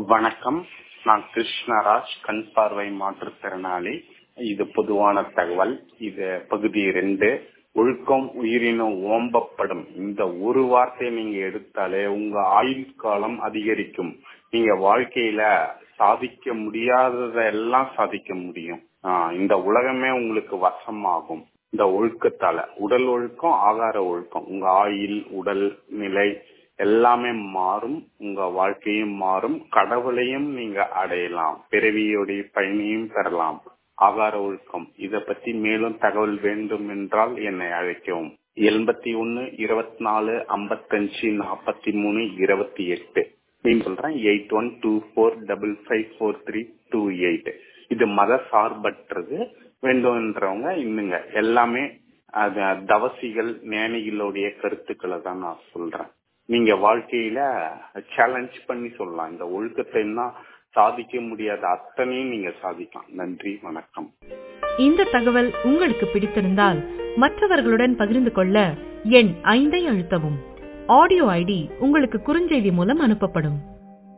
வணக்கம் நான் கிருஷ்ணராஜ் கண் பார்வை மாற்றுத்திறனாளி இது பொதுவான தகவல் இது பகுதி ரெண்டு ஒழுக்கம் உயிரினம் ஓம்பப்படும் இந்த ஒரு வார்த்தையை நீங்க எடுத்தாலே உங்க ஆயுள் காலம் அதிகரிக்கும் நீங்க வாழ்க்கையில சாதிக்க முடியாததெல்லாம் சாதிக்க முடியும் ஆஹ் இந்த உலகமே உங்களுக்கு வசமாகும் இந்த ஒழுக்கத்தால உடல் ஒழுக்கம் ஆகார ஒழுக்கம் உங்க ஆயுள் உடல் நிலை எல்லாமே மாறும் உங்க வாழ்க்கையும் மாறும் கடவுளையும் நீங்க அடையலாம் பிறவியுடைய பயனையும் பெறலாம் ஆகார ஒழுக்கம் இத பத்தி மேலும் தகவல் வேண்டும் என்றால் என்னை அழைக்கவும் எண்பத்தி ஒன்னு இருபத்தி நாலு ஐம்பத்தஞ்சு நாற்பத்தி மூணு இருபத்தி எட்டு அப்படின்னு சொல்றேன் eight one two four double five four three two eight இது மத சார்பற்றது வேண்டும்ன்றவங்க இன்னுங்க எல்லாமே அது தவசிகள் ஞானிகளுடைய கருத்துக்களை தான் நான் சொல்றேன் நீங்க வாழ்க்கையில சேலஞ்ச் பண்ணி சொல்லலாம் இந்த ஒழுக்கத்தை சாதிக்க முடியாத அத்தனையும் நீங்க சாதிக்கலாம் நன்றி வணக்கம் இந்த தகவல் உங்களுக்கு பிடித்திருந்தால் மற்றவர்களுடன் பகிர்ந்து கொள்ள எண் ஐந்தை அழுத்தவும் ஆடியோ ஐடி உங்களுக்கு குறுஞ்செய்தி மூலம் அனுப்பப்படும்